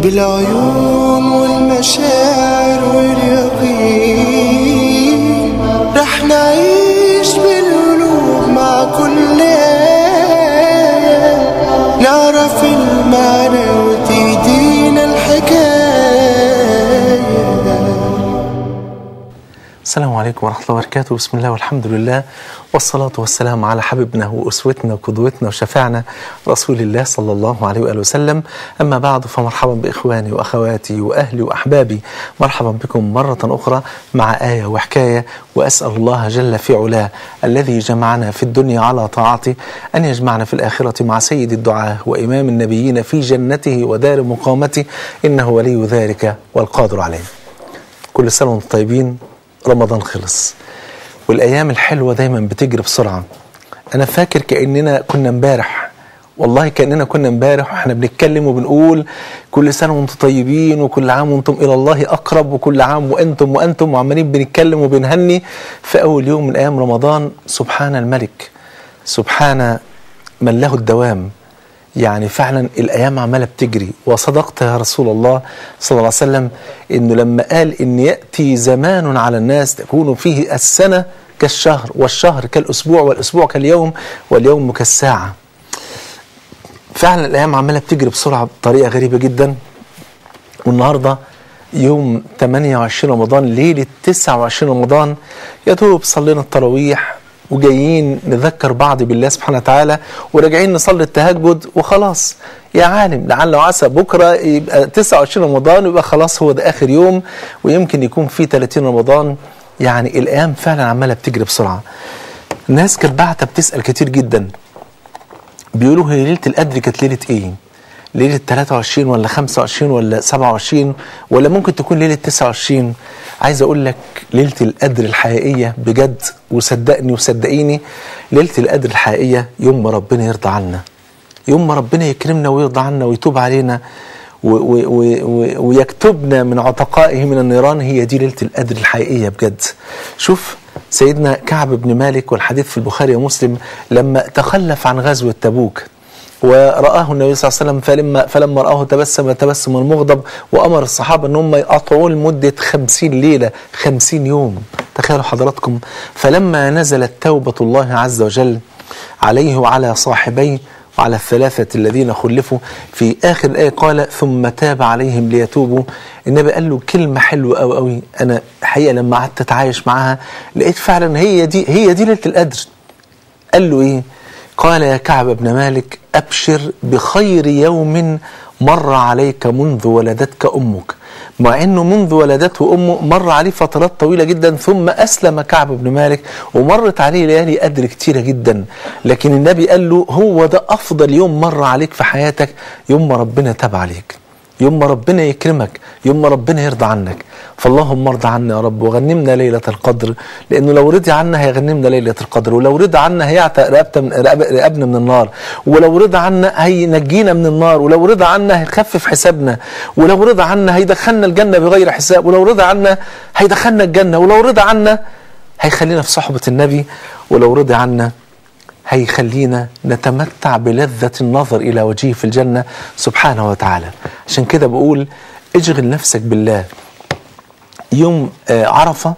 بالعيون والمشاعر واليقين رح نعيش بالقلوب مع كل آية نعرف المعنى وتهدينا الحكاية السلام عليكم ورحمة الله وبركاته بسم الله والحمد لله والصلاة والسلام على حبيبنا وأسوتنا وقدوتنا وشفاعنا رسول الله صلى الله عليه وآله وسلم أما بعد فمرحبا بإخواني وأخواتي وأهلي وأحبابي مرحبا بكم مرة أخرى مع آية وحكاية وأسأل الله جل في علاه الذي جمعنا في الدنيا على طاعته أن يجمعنا في الآخرة مع سيد الدعاة وإمام النبيين في جنته ودار مقامته إنه ولي ذلك والقادر عليه كل سنة وانتم طيبين رمضان خلص والايام الحلوه دايما بتجري بسرعه انا فاكر كاننا كنا امبارح والله كاننا كنا امبارح واحنا بنتكلم وبنقول كل سنه وانتم طيبين وكل عام وانتم الى الله اقرب وكل عام وانتم وانتم وعمالين بنتكلم وبنهني في اول يوم من ايام رمضان سبحان الملك سبحان من له الدوام يعني فعلا الايام عماله بتجري وصدقت يا رسول الله صلى الله عليه وسلم انه لما قال ان ياتي زمان على الناس تكون فيه السنه كالشهر والشهر كالاسبوع والاسبوع كاليوم واليوم كالساعه. فعلا الايام عماله بتجري بسرعه بطريقه غريبه جدا والنهارده يوم 28 رمضان ليله 29 رمضان يا دوب صلينا التراويح وجايين نذكر بعض بالله سبحانه وتعالى وراجعين نصلي التهجد وخلاص يا عالم لعل وعسى بكره يبقى 29 رمضان ويبقى خلاص هو ده اخر يوم ويمكن يكون في 30 رمضان يعني الايام فعلا عماله بتجري بسرعه. الناس كانت بعتة بتسال كتير جدا بيقولوا هي ليله القدر كانت ليله ايه؟ ليله 23 ولا 25 ولا 27 ولا ممكن تكون ليله 29 عايز اقول لك ليله القدر الحقيقيه بجد وصدقني وصدقيني ليله القدر الحقيقيه يوم ما ربنا يرضى عنا يوم ما ربنا يكرمنا ويرضى عنا ويتوب علينا و و و و ويكتبنا من عتقائه من النيران هي دي ليله القدر الحقيقيه بجد شوف سيدنا كعب بن مالك والحديث في البخاري ومسلم لما تخلف عن غزوه تبوك ورآه النبي صلى الله عليه وسلم فلما فلما رآه تبسم تبسم المغضب وأمر الصحابة أن هم يقطعوه لمدة خمسين ليلة خمسين يوم تخيلوا حضراتكم فلما نزلت توبة الله عز وجل عليه وعلى صاحبيه وعلى الثلاثة الذين خلفوا في آخر الآية قال ثم تاب عليهم ليتوبوا النبي قال له كلمة حلوة أوي أوي أنا حقيقة لما قعدت أتعايش معاها لقيت فعلا هي دي هي دي ليلة القدر قال له إيه قال يا كعب بن مالك أبشر بخير يوم مر عليك منذ ولدتك أمك مع أنه منذ ولدته أمه مر عليه فترات طويلة جدا ثم أسلم كعب بن مالك ومرت عليه ليالي قدر كتيرة جدا لكن النبي قال له هو ده أفضل يوم مر عليك في حياتك يوم ما ربنا تاب عليك يوم ما ربنا يكرمك يوم ما ربنا يرضى عنك فاللهم ارضى عنا يا رب وغنمنا ليلة القدر لأنه لو رضي عنا هيغنمنا ليلة القدر ولو رضى عنا هيعتق رقبنا من النار ولو رضى عنا هينجينا من النار ولو رضى عنا هيخفف حسابنا ولو رضى عنا هيدخلنا الجنة بغير حساب ولو رضى عنا هيدخلنا الجنة ولو رضى عنا هيخلينا في صحبة النبي ولو رضي عنا هيخلينا نتمتع بلذة النظر إلى وجهه في الجنة سبحانه وتعالى عشان كده بقول اشغل نفسك بالله يوم عرفة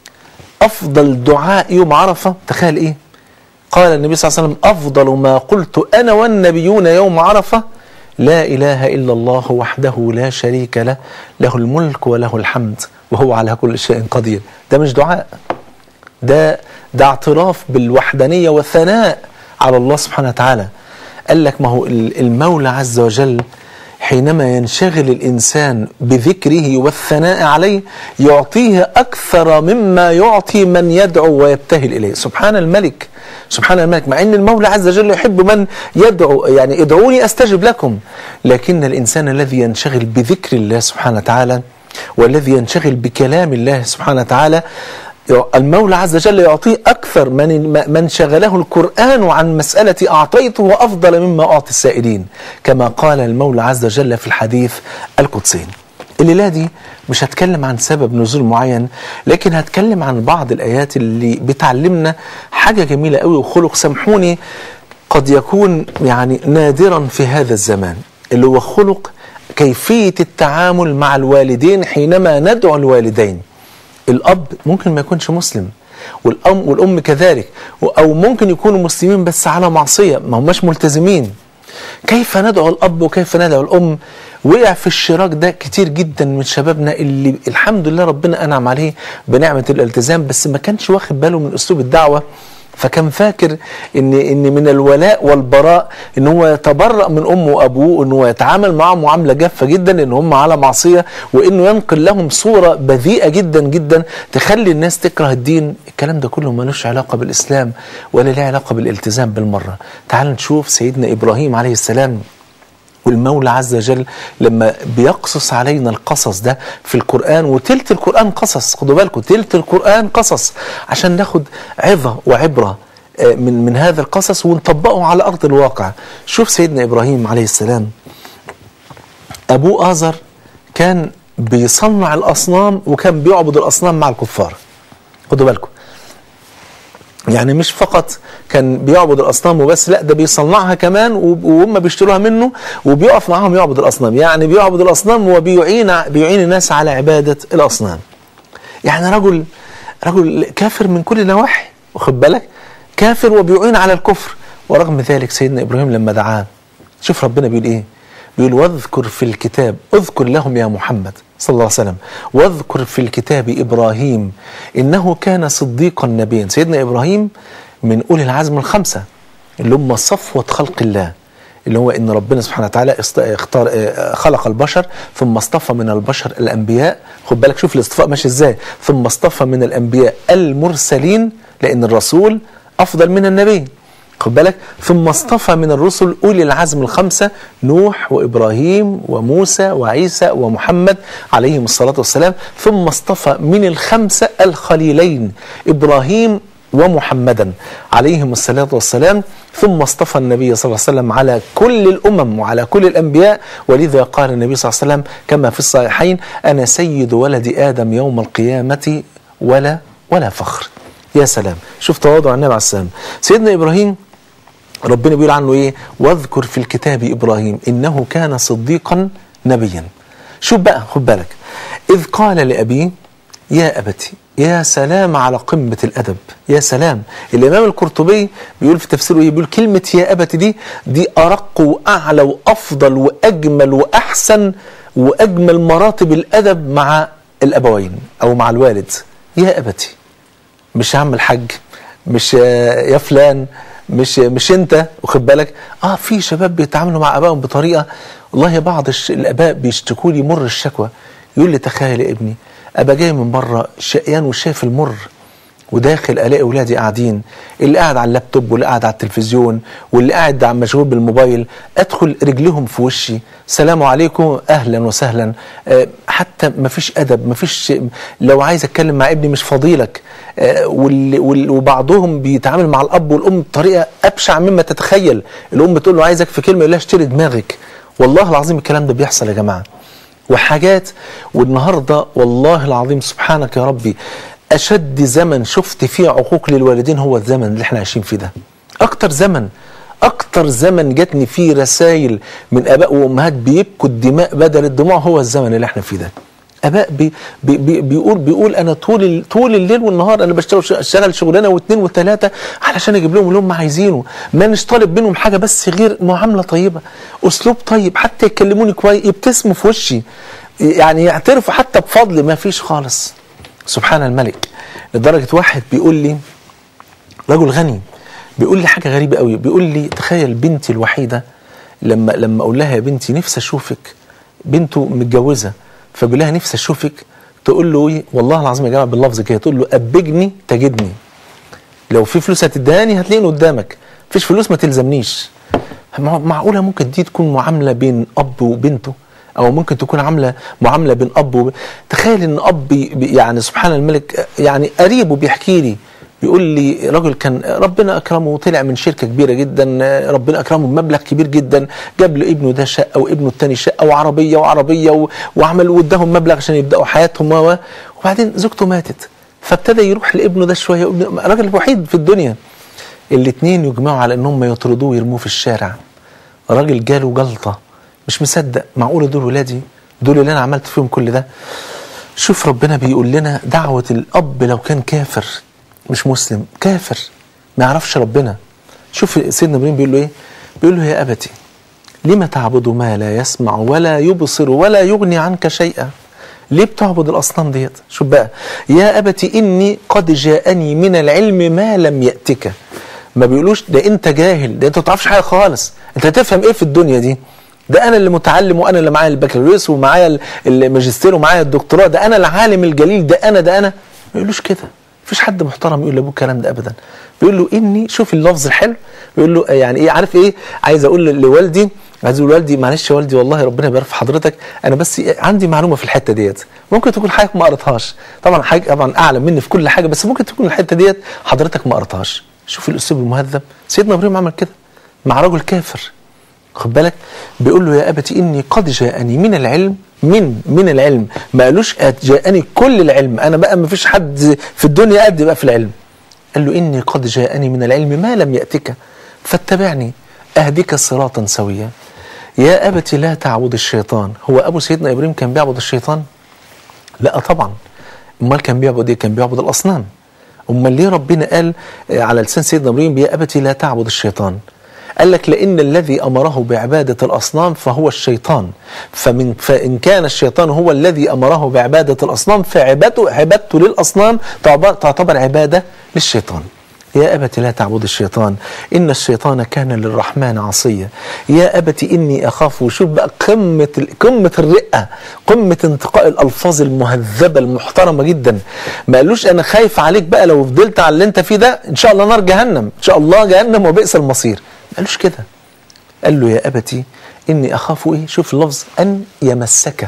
أفضل دعاء يوم عرفة تخيل إيه قال النبي صلى الله عليه وسلم أفضل ما قلت أنا والنبيون يوم عرفة لا إله إلا الله وحده لا شريك له له الملك وله الحمد وهو على كل شيء قدير ده مش دعاء ده ده اعتراف بالوحدانية والثناء على الله سبحانه وتعالى قال لك ما هو المولى عز وجل حينما ينشغل الإنسان بذكره والثناء عليه يعطيه أكثر مما يعطي من يدعو ويبتهل إليه سبحان الملك سبحان الملك مع أن المولى عز وجل يحب من يدعو يعني ادعوني أستجب لكم لكن الإنسان الذي ينشغل بذكر الله سبحانه وتعالى والذي ينشغل بكلام الله سبحانه وتعالى المولى عز وجل يعطيه أكثر من من شغله القرآن عن مسألة أعطيته أفضل مما أعطي السائلين كما قال المولى عز وجل في الحديث القدسي الليلة دي مش هتكلم عن سبب نزول معين لكن هتكلم عن بعض الآيات اللي بتعلمنا حاجة جميلة قوي وخلق سامحوني قد يكون يعني نادرا في هذا الزمان اللي هو خلق كيفية التعامل مع الوالدين حينما ندعو الوالدين الأب ممكن ما يكونش مسلم والأم والأم كذلك أو ممكن يكونوا مسلمين بس على معصية ما هماش ملتزمين كيف ندعو الأب وكيف ندعو الأم وقع في الشراك ده كتير جدا من شبابنا اللي الحمد لله ربنا أنعم عليه بنعمة الالتزام بس ما كانش واخد باله من أسلوب الدعوة فكان فاكر ان ان من الولاء والبراء ان هو يتبرأ من امه وابوه ان هو يتعامل معهم معامله جافه جدا ان هم على معصيه وانه ينقل لهم صوره بذيئه جدا جدا تخلي الناس تكره الدين الكلام ده كله ملوش علاقه بالاسلام ولا له علاقه بالالتزام بالمره تعال نشوف سيدنا ابراهيم عليه السلام والمولى عز وجل لما بيقصص علينا القصص ده في القرآن وتلت القرآن قصص خدوا بالكم تلت القرآن قصص عشان ناخد عظة وعبرة آه، من من هذا القصص ونطبقه على أرض الواقع شوف سيدنا إبراهيم عليه السلام أبوه آزر كان بيصنع الأصنام وكان بيعبد الأصنام مع الكفار خدوا بالكم يعني مش فقط كان بيعبد الاصنام وبس لا ده بيصنعها كمان وب- وهم بيشتروها منه وبيقف معاهم يعبد الاصنام يعني بيعبد الاصنام وبيعين بيعين الناس على عباده الاصنام يعني رجل رجل كافر من كل النواحي واخد بالك كافر وبيعين على الكفر ورغم ذلك سيدنا ابراهيم لما دعاه شوف ربنا بيقول ايه بيقول واذكر في الكتاب اذكر لهم يا محمد صلى الله عليه وسلم واذكر في الكتاب ابراهيم انه كان صديقا نبيا سيدنا ابراهيم من اولي العزم الخمسه اللي هم صفوه خلق الله اللي هو ان ربنا سبحانه وتعالى است- اختار اه، خلق البشر ثم اصطفى من البشر الانبياء خد بالك شوف الاصطفاء ماشي ازاي ثم اصطفى من الانبياء المرسلين لان الرسول افضل من النبي خد بالك ثم اصطفى من الرسل اولي العزم الخمسه نوح وابراهيم وموسى وعيسى ومحمد عليهم الصلاه والسلام ثم اصطفى من الخمسه الخليلين ابراهيم ومحمدا عليهم الصلاة والسلام ثم اصطفى النبي صلى الله عليه وسلم على كل الأمم وعلى كل الأنبياء ولذا قال النبي صلى الله عليه وسلم كما في الصحيحين أنا سيد ولد آدم يوم القيامة ولا ولا فخر يا سلام شوف تواضع النبي عليه السلام سيدنا إبراهيم ربنا بيقول عنه ايه واذكر في الكتاب ابراهيم انه كان صديقا نبيا شوف بقى خد بالك اذ قال لابيه يا ابتي يا سلام على قمة الأدب يا سلام الإمام القرطبي بيقول في تفسيره إيه بيقول كلمة يا أبت دي دي أرق وأعلى وأفضل وأجمل وأحسن وأجمل مراتب الأدب مع الأبوين أو مع الوالد يا أبتي مش يا عم الحاج مش آه، يا فلان مش مش انت واخد بالك اه في شباب بيتعاملوا مع ابائهم بطريقه والله بعض الش- الاباء بيشتكوا لي مر الشكوى يقول لي تخيل يا ابني ابقى جاي من بره شقيان وشايف المر وداخل الاقي اولادي قاعدين اللي قاعد على اللابتوب واللي قاعد على التلفزيون واللي قاعد عم مشغول بالموبايل ادخل رجلهم في وشي سلام عليكم اهلا وسهلا آه، حتى ما فيش ادب ما فيش لو عايز اتكلم مع ابني مش فضيلك آه، وال- وال- وبعضهم بيتعامل مع الاب والام بطريقه ابشع مما تتخيل الام تقول له عايزك في كلمه يقول لها اشتري دماغك والله العظيم الكلام ده بيحصل يا جماعه وحاجات والنهارده والله العظيم سبحانك يا ربي اشد زمن شفت فيه عقوق للوالدين هو الزمن اللي احنا عايشين فيه ده اكتر زمن اكتر زمن جاتني فيه رسائل من اباء وامهات بيبكوا الدماء بدل الدموع هو الزمن اللي احنا فيه ده اباء بي بي بي بيقول بيقول انا طول ال- طول الليل والنهار انا بشتغل اشتغل شغلانه واثنين وثلاثه علشان اجيب لهم اللي هم عايزينه ما مش طالب منهم حاجه بس غير معامله طيبه اسلوب طيب حتى يكلموني كويس يبتسموا في وشي يعني يعترفوا حتى بفضل ما فيش خالص سبحان الملك لدرجه واحد بيقول لي رجل غني بيقول لي حاجه غريبه قوي بيقول لي تخيل بنتي الوحيده لما لما اقول لها يا بنتي نفسي اشوفك بنته متجوزه فبيقول لها نفسي اشوفك تقول له ايه والله العظيم يا جماعه باللفظ كده تقول له ابجني تجدني لو في فلوس هتدهاني هتلاقيني قدامك مفيش فلوس ما تلزمنيش مع- معقوله ممكن دي تكون معامله بين اب وبنته او ممكن تكون عامله معامله بين اب وب... تخيل ان اب بي- بي- يعني سبحان الملك يعني قريبه بيحكي لي بيقول لي راجل كان ربنا اكرمه وطلع من شركه كبيره جدا ربنا اكرمه بمبلغ كبير جدا جاب لابنه ده شقه وابنه الثاني شقه وعربيه وعربيه و... وعمل واداهم مبلغ عشان يبداوا حياتهم و... وبعدين زوجته ماتت فابتدى يروح لابنه ده شويه ابنه راجل وحيد في الدنيا الاثنين يجمعوا على انهم يطردوه ويرموه في الشارع راجل جاله جلطه مش مصدق معقول دول ولادي دول اللي انا عملت فيهم كل ده شوف ربنا بيقول لنا دعوة الأب لو كان كافر مش مسلم كافر ما يعرفش ربنا شوف سيدنا ابراهيم بيقول له ايه بيقول له يا أبتي لما تعبد ما لا يسمع ولا يبصر ولا يغني عنك شيئا ليه بتعبد الأصنام ديت شوف بقى يا أبتي إني قد جاءني من العلم ما لم يأتك ما بيقولوش ده أنت جاهل ده أنت ما تعرفش حاجة خالص أنت هتفهم إيه في الدنيا دي ده انا اللي متعلم وانا اللي معايا البكالوريوس ومعايا الماجستير ومعايا الدكتوراه ده انا العالم الجليل ده انا ده انا ما يقولوش كده مفيش حد محترم يقول لابوه الكلام ده ابدا بيقول له اني شوف اللفظ الحلو بيقول له يعني ايه عارف ايه عايز اقول لوالدي عايز اقول لوالدي معلش يا والدي والله ربنا يبارك في حضرتك انا بس عندي معلومه في الحته ديت ممكن تكون حضرتك ما قريتهاش طبعا حاجه طبعا اعلم مني في كل حاجه بس ممكن تكون الحته ديت حضرتك ما قريتهاش شوف الاسلوب المهذب سيدنا ابراهيم عمل كده مع رجل كافر خد بالك بيقول له يا أبتي إني قد جاءني من العلم من من العلم ما قالوش جاءني كل العلم أنا بقى ما فيش حد في الدنيا قد بقى في العلم قال له إني قد جاءني من العلم ما لم يأتك فاتبعني أهدك صراطا سويا يا أبتي لا تعبد الشيطان هو أبو سيدنا إبراهيم كان بيعبد الشيطان لا طبعا امال كان بيعبد ايه كان بيعبد الاصنام امال ليه ربنا قال على لسان سيدنا ابراهيم يا ابتي لا تعبد الشيطان قال لك لأن الذي أمره بعبادة الأصنام فهو الشيطان فمن فإن كان الشيطان هو الذي أمره بعبادة الأصنام فعبادته عبادته للأصنام تعتبر عبادة للشيطان يا أبت لا تعبد الشيطان إن الشيطان كان للرحمن عصيا يا أبت إني أخاف شوف بقى قمة قمة الرقة قمة انتقاء الألفاظ المهذبة المحترمة جدا ما قالوش أنا خايف عليك بقى لو فضلت على اللي أنت فيه ده إن شاء الله نار جهنم إن شاء الله جهنم وبئس المصير ما قالوش كده قال له يا أبتي إني أخاف إيه شوف اللفظ أن يمسك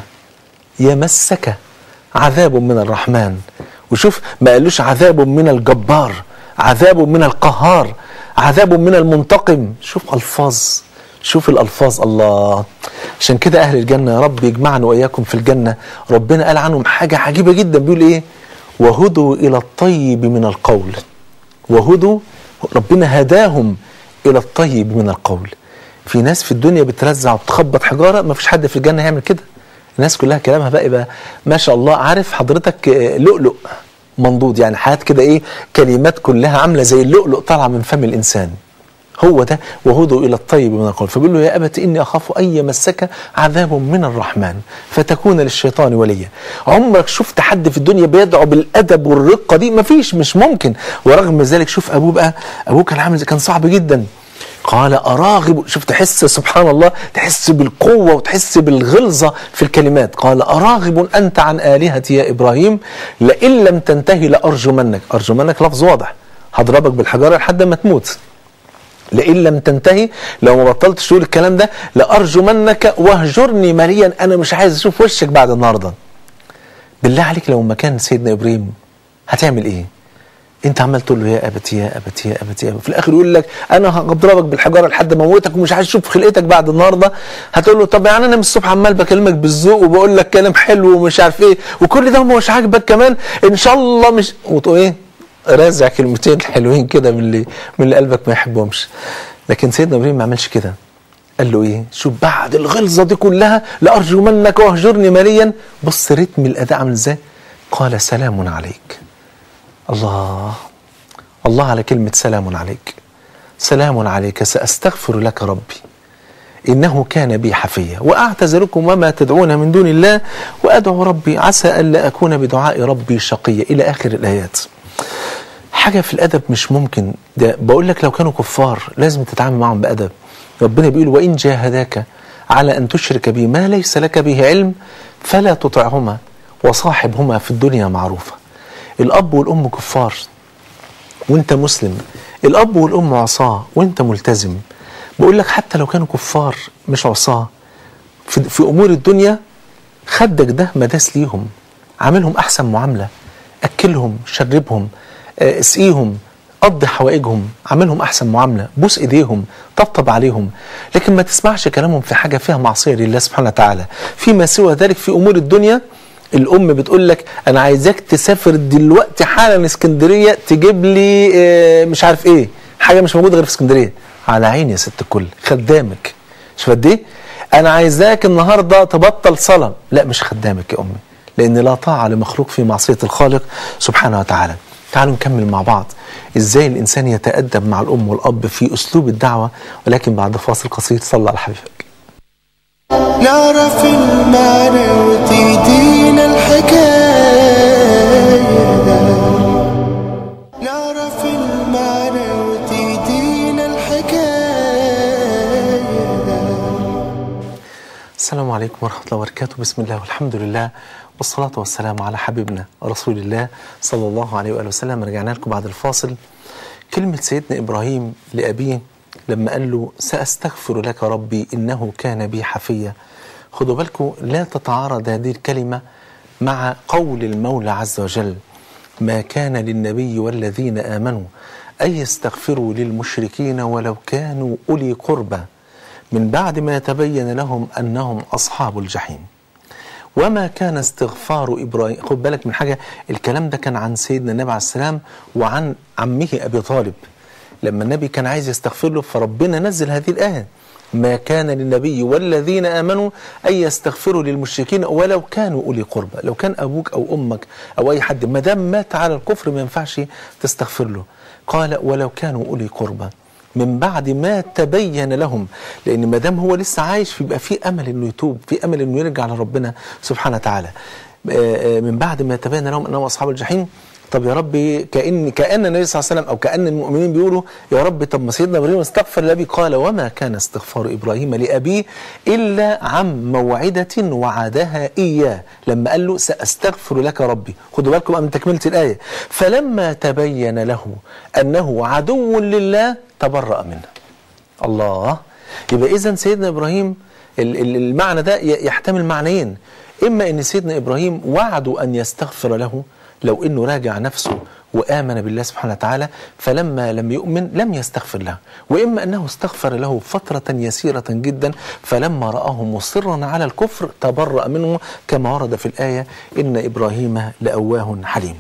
يمسك عذاب من الرحمن وشوف ما قالوش عذاب من الجبار عذاب من القهار عذاب من المنتقم شوف ألفاظ شوف الألفاظ الله عشان كده أهل الجنة يا رب يجمعنا وإياكم في الجنة ربنا قال عنهم حاجة عجيبة جدا بيقول إيه وهدوا إلى الطيب من القول وهدوا ربنا هداهم إلى الطيب من القول في ناس في الدنيا بترزع وبتخبط حجارة ما فيش حد في الجنة هيعمل كده الناس كلها كلامها بقى يبقى ما شاء الله عارف حضرتك لؤلؤ منضود يعني حياة كده ايه كلمات كلها عاملة زي اللؤلؤ طالعة من فم الإنسان هو ده وهدوا إلى الطيب من القول فبيقول له يا أبت إني أخاف أن يمسك عذاب من الرحمن فتكون للشيطان وليا عمرك شفت حد في الدنيا بيدعو بالأدب والرقة دي مفيش مش ممكن ورغم ذلك شوف أبوه بقى أبوه كان عامل كان صعب جدا قال أراغب شوف تحس سبحان الله تحس بالقوة وتحس بالغلظة في الكلمات قال أراغب أنت عن آلهتي يا إبراهيم لئن لم تنتهي لأرجمنك أرجمنك لفظ واضح هضربك بالحجارة لحد ما تموت لئن لم تنتهي لو ما بطلتش تقول الكلام ده لأرجمنك واهجرني مليا أنا مش عايز أشوف وشك بعد النهاردة بالله عليك لو مكان سيدنا إبراهيم هتعمل إيه انت عمال تقول له يا ابتي يا ابتي يا ابتي, يا أبتي. في الاخر يقول لك انا هضربك بالحجاره لحد ما اموتك ومش عايز اشوف خلقتك بعد النهارده هتقول له طب يعني انا من الصبح عمال بكلمك بالذوق وبقول لك كلام حلو ومش عارف ايه وكل ده مش عاجبك كمان ان شاء الله مش وتقول ايه رازع كلمتين حلوين كده من اللي من اللي قلبك ما يحبهمش لكن سيدنا ابراهيم ما عملش كده قال له ايه شوف بعد الغلظه دي كلها لارجمنك واهجرني مليا بص رتم الاداء عامل ازاي قال سلام عليك الله الله على كلمة سلام عليك سلام عليك سأستغفر لك ربي إنه كان بي حفيا وأعتذركم وما تدعون من دون الله وأدعو ربي عسى ألا أكون بدعاء ربي شقيا إلى آخر الآيات حاجة في الأدب مش ممكن ده بقول لك لو كانوا كفار لازم تتعامل معهم بأدب ربنا بيقول وإن جاهداك على أن تشرك بي ما ليس لك به علم فلا تطعهما وصاحبهما في الدنيا معروفة الأب والأم كفار وانت مسلم الأب والأم عصاه وانت ملتزم بقول لك حتى لو كانوا كفار مش عصاه في, في أمور الدنيا خدك ده مداس ليهم عاملهم أحسن معاملة أكلهم شربهم اسقيهم قضي حوائجهم عاملهم أحسن معاملة بوس إيديهم طبطب عليهم لكن ما تسمعش كلامهم في حاجة فيها معصية لله سبحانه وتعالى فيما سوى ذلك في أمور الدنيا الام بتقول لك انا عايزاك تسافر دلوقتي حالا اسكندريه تجيب لي اه مش عارف ايه حاجه مش موجوده غير في اسكندريه على عيني يا ست الكل خدامك شوف قد ايه انا عايزاك النهارده تبطل صلاه لا مش خدامك يا امي لان لا طاعه لمخلوق في معصيه الخالق سبحانه وتعالى تعالوا نكمل مع بعض ازاي الانسان يتادب مع الام والاب في اسلوب الدعوه ولكن بعد فاصل قصير صلى على حبيبك نعرف المعنى وتدينا الحكاية نعرف المعنى وتدينا الحكاية السلام عليكم ورحمة الله وبركاته بسم الله والحمد لله والصلاة والسلام على حبيبنا رسول الله صلى الله عليه وآله وسلم رجعنا لكم بعد الفاصل كلمة سيدنا إبراهيم لأبيه لما قال له سأستغفر لك ربي إنه كان بي حفيا خدوا بالكم لا تتعارض هذه الكلمة مع قول المولى عز وجل ما كان للنبي والذين آمنوا أن يستغفروا للمشركين ولو كانوا أولي قربى من بعد ما تبين لهم أنهم أصحاب الجحيم وما كان استغفار إبراهيم خد بالك من حاجة الكلام ده كان عن سيدنا النبي عليه السلام وعن عمه أبي طالب لما النبي كان عايز يستغفر له فربنا نزل هذه الآية ما كان للنبي والذين آمنوا أن يستغفروا للمشركين ولو كانوا أولي قربى لو كان أبوك أو أمك أو أي حد ما دام مات على الكفر ما ينفعش تستغفر له قال ولو كانوا أولي قربى من بعد ما تبين لهم لان ما دام هو لسه عايش فيبقى في امل انه يتوب في امل انه يرجع لربنا سبحانه وتعالى آه، آه، من بعد ما تبين لهم انهم اصحاب الجحيم طب يا رب كان كان النبي صلى الله عليه وسلم او كان المؤمنين بيقولوا يا رب طب ما سيدنا ابراهيم استغفر لابي قال وما كان استغفار ابراهيم لابيه الا عن موعده وعدها اياه لما قال له ساستغفر لك ربي خدوا بالكم بقى من تكمله الايه فلما تبين له انه عدو لله تبرأ منه الله يبقى اذا سيدنا ابراهيم ال- ال- المعنى ده ي- يحتمل معنيين اما ان سيدنا ابراهيم وعده ان يستغفر له لو انه راجع نفسه وامن بالله سبحانه وتعالى فلما لم يؤمن لم يستغفر له واما انه استغفر له فتره يسيره جدا فلما راه مصرا على الكفر تبرأ منه كما ورد في الايه ان ابراهيم لأواه حليم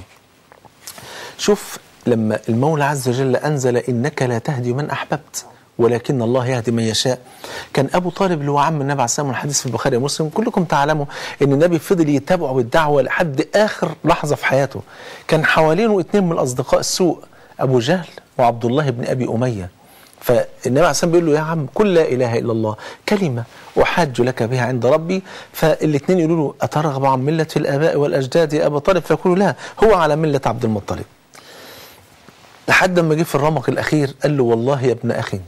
شوف لما المولى عز وجل أنزل إنك لا تهدي من أحببت ولكن الله يهدي من يشاء كان أبو طالب اللي هو عم النبي عليه السلام والحديث في البخاري ومسلم كلكم تعلموا أن النبي فضل يتابعه بالدعوة لحد آخر لحظة في حياته كان حوالينه اتنين من الأصدقاء السوء أبو جهل وعبد الله بن أبي أمية فالنبي عليه السلام بيقول له يا عم قل لا اله الا الله كلمه احاج لك بها عند ربي فالاثنين يقولوا له اترغب عن مله الاباء والاجداد يا ابا طالب فيقول لا هو على مله عبد المطلب لحد ما جه في الرمق الاخير قال له والله يا ابن اخي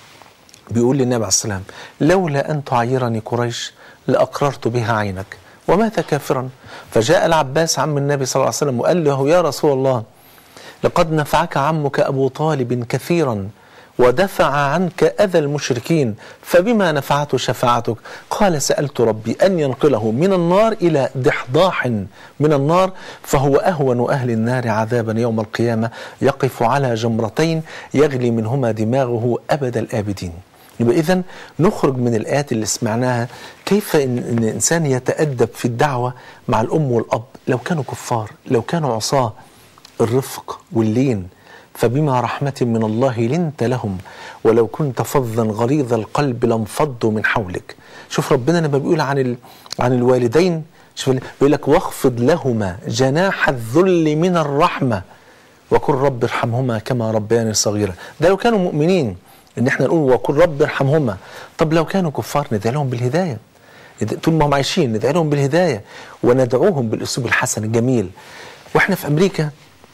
بيقول للنبي عليه السلام لولا ان تعيرني قريش لاقررت بها عينك ومات كافرا فجاء العباس عم النبي صلى الله عليه وسلم وقال له يا رسول الله لقد نفعك عمك ابو طالب كثيرا ودفع عنك اذى المشركين فبما نفعته شفاعتك قال سالت ربي ان ينقله من النار الى ضحضاح من النار فهو اهون اهل النار عذابا يوم القيامه يقف على جمرتين يغلي منهما دماغه ابد الابدين يبقى اذا نخرج من الايات اللي سمعناها كيف ان إن الانسان يتادب في الدعوه مع الام والاب لو كانوا كفار لو كانوا عصاه الرفق واللين فبما رحمة من الله لنت لهم ولو كنت فظا غليظ القلب لانفضوا من حولك شوف ربنا لما بيقول عن ال... عن الوالدين شوف ال- بيقول لك واخفض لهما جناح الذل من الرحمة وقل رب ارحمهما كما ربياني صغيرا ده لو كانوا مؤمنين ان احنا نقول وقل رب ارحمهما طب لو كانوا كفار ندعي لهم بالهدايه ند- طول ما هم عايشين ندعي لهم بالهدايه وندعوهم بالاسلوب الحسن الجميل واحنا في امريكا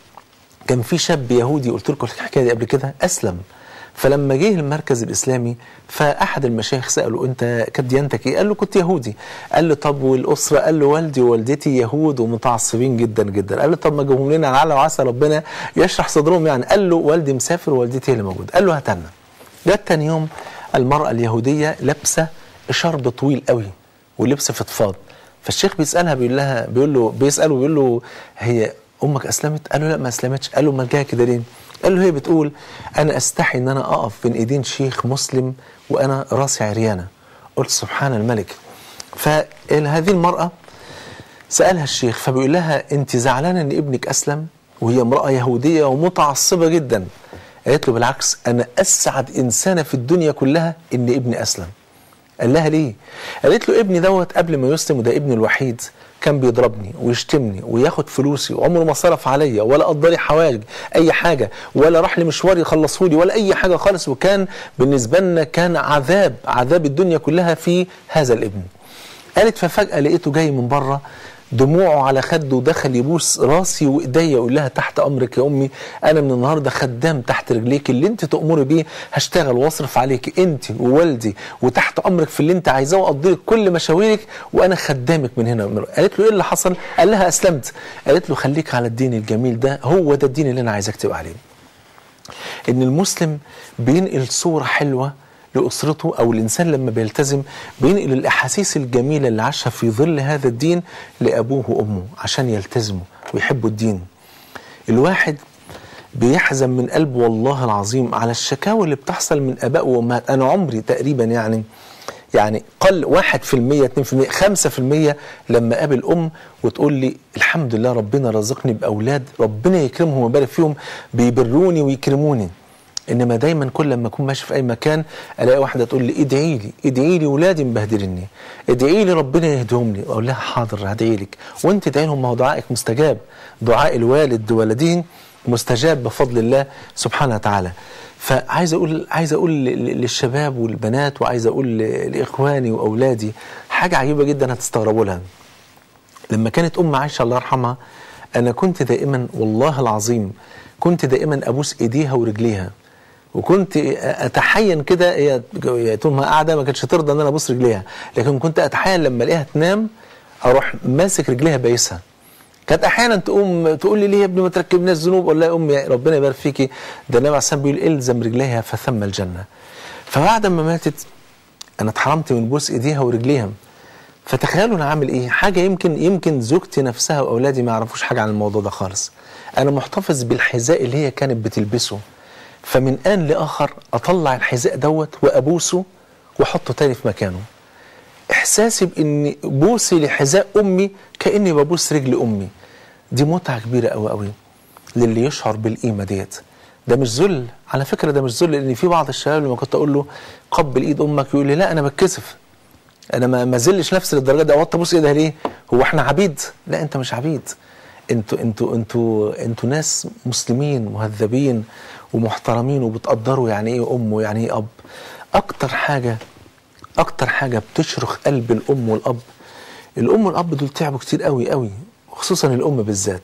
كان في شاب يهودي قلت لكم الحكايه دي قبل كده اسلم فلما جه المركز الاسلامي فاحد المشايخ ساله انت كانت ديانتك ايه؟ قال له كنت يهودي. قال له طب والاسره؟ قال له والدي ووالدتي يهود ومتعصبين جدا جدا. قال له طب ما جابهم لنا لعل وعسى ربنا يشرح صدرهم يعني. قال له والدي مسافر ووالدتي هي اللي موجوده. قال له هاتنا. جت تاني يوم المراه اليهوديه لابسه شرب طويل قوي ولبس فضفاض. فالشيخ بيسالها بيقول لها بيقول له بيساله بيقول له هي امك اسلمت؟ قال له لا ما اسلمتش. قال له امال جايه كده ليه؟ قال له هي بتقول انا استحي ان انا اقف بين ايدين شيخ مسلم وانا راسي عريانه. قلت سبحان الملك. فهذه المراه سالها الشيخ فبيقول لها انت زعلانه ان ابنك اسلم؟ وهي امراه يهوديه ومتعصبه جدا. قالت له بالعكس انا اسعد انسانه في الدنيا كلها ان ابني اسلم. قال لها ليه قالت له ابني دوت قبل ما يسلم وده ابني الوحيد كان بيضربني ويشتمني وياخد فلوسي وعمره ما صرف عليا ولا قضى لي حواجج اي حاجه ولا راح لي مشوار يخلصه لي ولا اي حاجه خالص وكان بالنسبه لنا كان عذاب عذاب الدنيا كلها في هذا الابن قالت ففجاه لقيته جاي من بره دموعه على خده ودخل يبوس راسي وايديا يقول لها تحت امرك يا امي انا من النهارده خدام تحت رجليك اللي انت تامري بيه هشتغل واصرف عليك انت ووالدي وتحت امرك في اللي انت عايزاه واقضي لك كل مشاويرك وانا خدامك من هنا ومن هنا. قالت له ايه اللي حصل؟ قال لها اسلمت قالت له خليك على الدين الجميل ده هو ده الدين اللي انا عايزك تبقى عليه ان المسلم بينقل صوره حلوه لاسرته او الانسان لما بيلتزم بينقل الاحاسيس الجميله اللي عاشها في ظل هذا الدين لابوه وامه عشان يلتزموا ويحبوا الدين. الواحد بيحزن من قلبه والله العظيم على الشكاوى اللي بتحصل من اباء وامهات انا عمري تقريبا يعني يعني قل واحد في المية اتنين في المية خمسة في المية لما قابل أم وتقول لي الحمد لله ربنا رزقني بأولاد ربنا يكرمهم ويبارك فيهم بيبروني ويكرموني انما دايما كل لما اكون ماشي في اي مكان الاقي واحده تقول لي ادعي لي ادعي لي ولادي مبهدلني ادعي لي ربنا يهديهم لي اقول لها حاضر هدعي لك وانت ادعي لهم ما هو دعائك مستجاب دعاء الوالد ولديه مستجاب بفضل الله سبحانه وتعالى فعايز اقول عايز اقول للشباب والبنات وعايز اقول لاخواني واولادي حاجه عجيبه جدا هتستغربوا لها لما كانت ام عائشه الله يرحمها انا كنت دائما والله العظيم كنت دائما ابوس ايديها ورجليها وكنت اتحين كده هي طول ما قاعده ما كانتش ترضى ان انا ابوس رجليها لكن كنت اتحين لما الاقيها تنام اروح ماسك رجليها بايسها كانت احيانا تقوم تقول لي ليه يا ابني ما تركبناش ذنوب اقول لها يا امي ربنا يبارك فيكي ده النبي عليه الصلاه بيقول الزم رجليها فثم الجنه فبعد ما ماتت انا اتحرمت من بوس ايديها ورجليها فتخيلوا انا عامل ايه حاجه يمكن يمكن زوجتي نفسها واولادي ما يعرفوش حاجه عن الموضوع ده خالص انا محتفظ بالحذاء اللي هي كانت بتلبسه فمن آن لآخر أطلع الحذاء دوت وأبوسه وأحطه تاني في مكانه إحساسي بإن بوسي لحذاء أمي كأني ببوس رجل أمي دي متعة كبيرة أوي أوي للي يشعر بالقيمة ديت ده مش ذل على فكرة ده مش ذل لأن في بعض الشباب لما كنت أقول له قبل إيد أمك يقول لي لا أنا بتكسف أنا ما ما زلش نفسي للدرجة دي أوطى أبوس إيدها ليه؟ هو إحنا عبيد؟ لا أنت مش عبيد انتوا انتوا انتوا انتوا ناس مسلمين مهذبين ومحترمين وبتقدروا يعني ايه ام ويعني ايه اب اكتر حاجه اكتر حاجه بتشرخ قلب الام والاب الام والاب دول تعبوا كتير قوي قوي خصوصا الام بالذات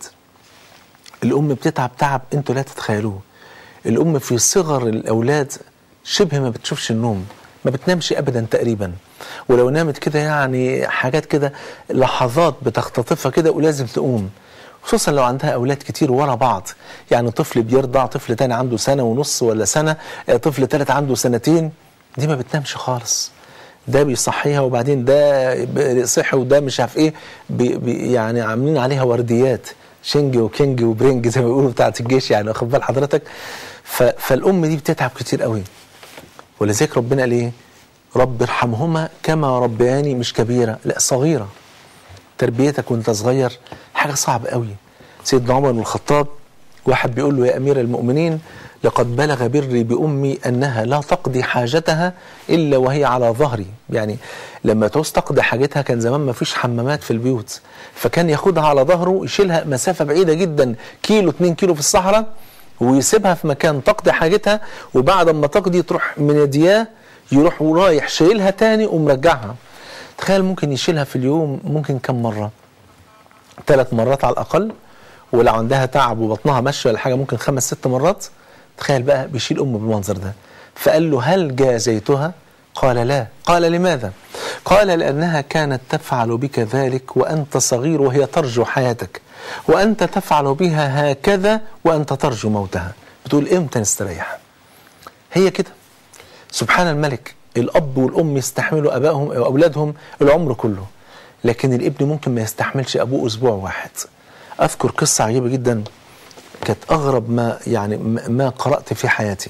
الام بتتعب تعب انتوا لا تتخيلوه الام في صغر الاولاد شبه ما بتشوفش النوم ما بتنامش ابدا تقريبا ولو نامت كده يعني حاجات كده لحظات بتختطفها كده ولازم تقوم خصوصا لو عندها اولاد كتير ورا بعض يعني طفل بيرضع طفل تاني عنده سنه ونص ولا سنه طفل تالت عنده سنتين دي ما بتنامش خالص ده بيصحيها وبعدين ده صحي وده مش عارف ايه بي بي يعني عاملين عليها ورديات شنج وكينج وبرنج زي ما بيقولوا بتاعت الجيش يعني واخد بال حضرتك فالام دي بتتعب كتير قوي ولذلك ربنا قال ايه رب ارحمهما كما ربياني مش كبيره لا صغيره تربيتك وانت صغير حاجه صعبه قوي سيدنا عمر بن الخطاب واحد بيقول له يا امير المؤمنين لقد بلغ بري بامي انها لا تقضي حاجتها الا وهي على ظهري يعني لما تعوز تقضي حاجتها كان زمان ما فيش حمامات في البيوت فكان ياخدها على ظهره يشيلها مسافه بعيده جدا كيلو 2 كيلو في الصحراء ويسيبها في مكان تقضي حاجتها وبعد ما تقضي تروح منادياه يروح ورايح شايلها تاني ومرجعها تخيل ممكن يشيلها في اليوم ممكن كم مرة ثلاث مرات على الأقل ولو عندها تعب وبطنها ماشية ولا حاجة ممكن خمس ست مرات تخيل بقى بيشيل أمه بالمنظر ده فقال له هل جازيتها قال لا قال لماذا قال لأنها كانت تفعل بك ذلك وأنت صغير وهي ترجو حياتك وأنت تفعل بها هكذا وأنت ترجو موتها بتقول إمتى نستريح هي كده سبحان الملك الاب والام يستحملوا ابائهم او اولادهم العمر كله لكن الابن ممكن ما يستحملش ابوه اسبوع واحد اذكر قصه عجيبه جدا كانت اغرب ما يعني ما قرات في حياتي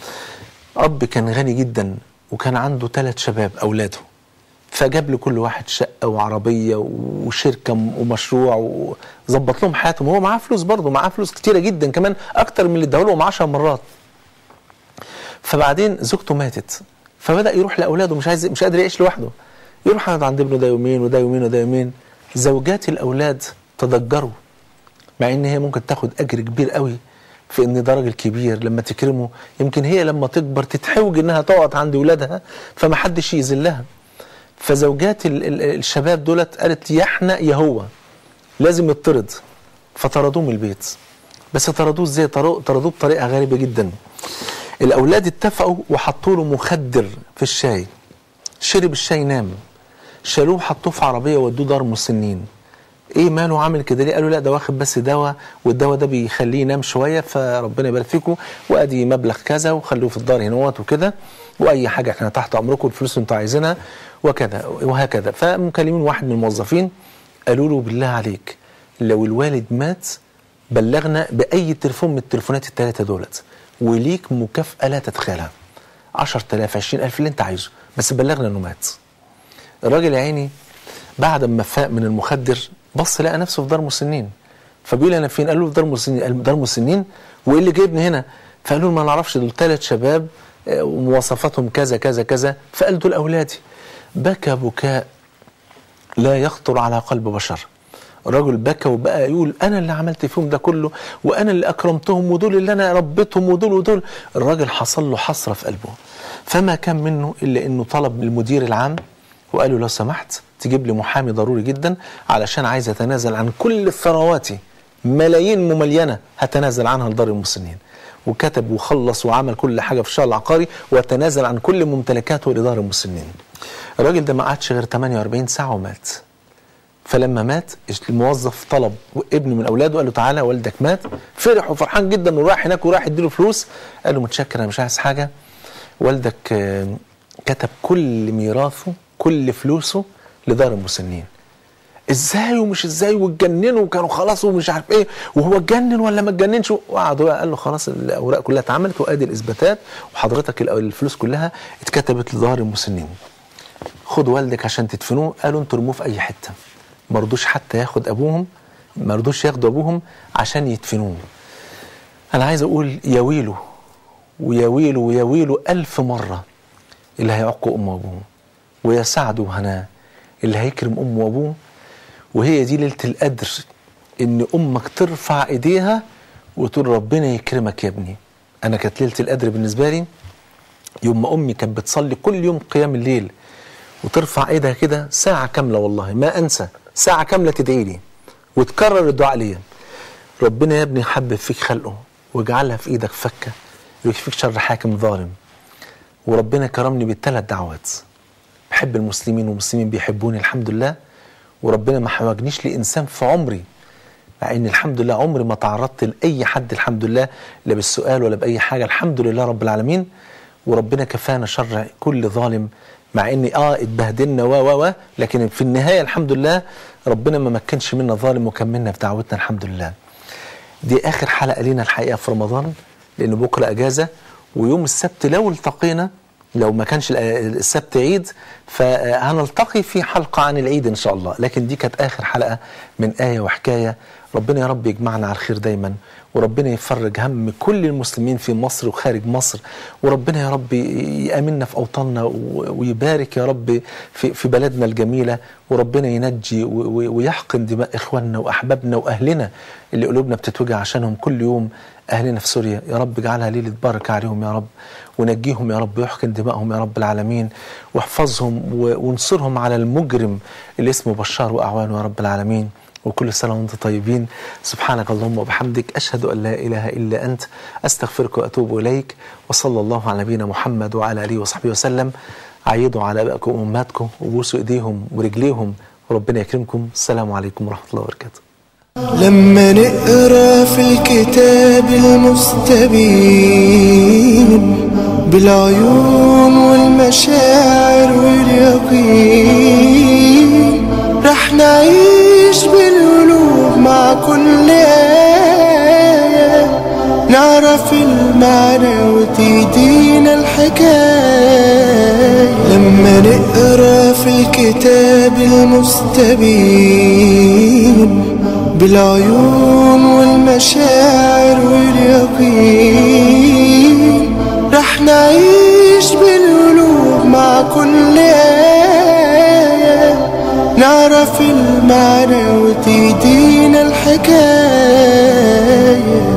اب كان غني جدا وكان عنده ثلاث شباب اولاده فجاب لكل واحد شقه وعربيه وشركه ومشروع وظبط لهم حياتهم هو معاه فلوس برضه معاه فلوس كتيره جدا كمان اكتر من اللي اداه لهم 10 مرات فبعدين زوجته ماتت فبدا يروح لاولاده مش عايز مش قادر يعيش لوحده يروح يقعد عند ابنه ده يومين وده يومين وده يومين زوجات الاولاد تضجروا مع ان هي ممكن تاخد اجر كبير قوي في ان ده راجل كبير لما تكرمه يمكن هي لما تكبر تتحوج انها تقعد عند ولادها فما حدش يذلها فزوجات ال ال الشباب دولت قالت يا احنا يا هو لازم يطرد فطردوه من البيت بس طردوه ازاي طردوه طردوه بطريقه غريبه جدا الاولاد اتفقوا وحطوا له مخدر في الشاي شرب الشاي نام شالوه حطوه في عربيه ودوه دار مسنين ايه ماله عامل كده ليه قالوا لا ده واخد بس دواء والدواء ده بيخليه ينام شويه فربنا يبارك فيكم وادي مبلغ كذا وخلوه في الدار هنوات وكده واي حاجه احنا تحت امركم الفلوس اللي انتوا عايزينها وكذا وهكذا فمكلمين واحد من الموظفين قالوا له بالله عليك لو الوالد مات بلغنا باي تليفون من التليفونات الثلاثه دولت وليك مكافاه لا تتخيلها 10000 20000 اللي انت عايزه بس بلغنا انه مات الراجل يا عيني بعد ما فاق من المخدر بص لقى نفسه في دار مسنين فبيقول انا فين؟ قال له في دار مسنين قال دار مسنين وايه اللي جايبني هنا؟ فقالوا له ما نعرفش دول ثلاث شباب آه، ومواصفاتهم كذا كذا كذا فقال دول اولادي بكى بكاء لا يخطر على قلب بشر الرجل بكى وبقى يقول انا اللي عملت فيهم ده كله وانا اللي اكرمتهم ودول اللي انا ربيتهم ودول ودول الراجل حصل له حسره في قلبه فما كان منه الا انه طلب من المدير العام وقال له لو سمحت تجيب لي محامي ضروري جدا علشان عايز اتنازل عن كل ثرواتي ملايين مملينه هتنازل عنها لدار المسنين وكتب وخلص وعمل كل حاجه في الشهر العقاري وتنازل عن كل ممتلكاته لدار المسنين الراجل ده ما قعدش غير 48 ساعه ومات فلما مات الموظف طلب ابن من اولاده قال له تعالى والدك مات فرح وفرحان جدا وراح هناك وراح يديله فلوس قال له متشكر انا مش عايز حاجه والدك آه، كتب كل ميراثه كل فلوسه لدار المسنين ازاي ومش ازاي واتجننوا وكانوا خلاص ومش عارف ايه وهو اتجنن ولا ما اتجننش وقعدوا بقى قال له خلاص الاوراق كلها اتعملت وادي الاثباتات وحضرتك الأو- الفلوس كلها اتكتبت لدار المسنين خد والدك عشان تدفنوه قالوا انتوا رموه في اي حته ما رضوش حتى ياخد ابوهم ما رضوش ياخدوا ابوهم عشان يدفنوه انا عايز اقول يا ويله ويا ويله ويا ويله الف مره اللي هيعقوا امه وابوه ويا سعد وهناه اللي هيكرم امه وابوه وهي دي ليله القدر ان امك ترفع ايديها وتقول ربنا يكرمك يا ابني انا كانت ليله القدر بالنسبه لي يوم ما امي كانت بتصلي كل يوم قيام الليل وترفع ايدها كده ساعه كامله والله ما انسى ساعه كامله تدعي لي وتكرر الدعاء ليا ربنا يا ابني حبب فيك خلقه واجعلها في ايدك فكه ويكفيك شر حاكم ظالم وربنا كرمني بالثلاث دعوات بحب المسلمين والمسلمين بيحبوني الحمد لله وربنا ما حوجنيش لانسان في عمري مع ان الحمد لله عمري ما تعرضت لاي حد الحمد لله لا بالسؤال ولا باي حاجه الحمد لله رب العالمين وربنا كفانا شر كل ظالم مع اني اه اتبهدلنا و و و لكن في النهايه الحمد لله ربنا ما مكنش منا ظالم وكملنا في دعوتنا الحمد لله دي اخر حلقه لينا الحقيقه في رمضان لان بكره اجازه ويوم السبت لو التقينا لو ما كانش الأ- السبت عيد فهنلتقي في حلقه عن العيد ان شاء الله لكن دي كانت اخر حلقه من ايه وحكايه ربنا يا رب يجمعنا على الخير دايما وربنا يفرج هم كل المسلمين في مصر وخارج مصر وربنا يا رب يامنا في اوطاننا و- ويبارك يا رب في في بلدنا الجميله وربنا ينجي و- و- ويحقن دماء اخواننا واحبابنا واهلنا اللي قلوبنا بتتوجع عشانهم كل يوم اهلنا في سوريا يا رب اجعلها ليله بركه عليهم يا رب ونجيهم يا رب ويحقن دمائهم يا رب العالمين واحفظهم و- وانصرهم على المجرم اللي اسمه بشار واعوانه يا رب العالمين وكل سنه وانتم طيبين سبحانك اللهم وبحمدك اشهد ان لا اله الا انت استغفرك واتوب اليك وصلى الله على نبينا محمد وعلى اله وصحبه وسلم عيدوا على ابائكم وامهاتكم وبوسوا ايديهم ورجليهم وربنا يكرمكم السلام عليكم ورحمه الله وبركاته لما نقرا في الكتاب المستبين بالعيون والمشاعر واليقين رح نعيش بالقلوب مع كل آية نعرف المعنى وتهدينا الحكاية لما نقرا في الكتاب المستبين بالعيون والمشاعر واليقين رح نعيش بالقلوب نعرف المعنى وتهدينا الحكاية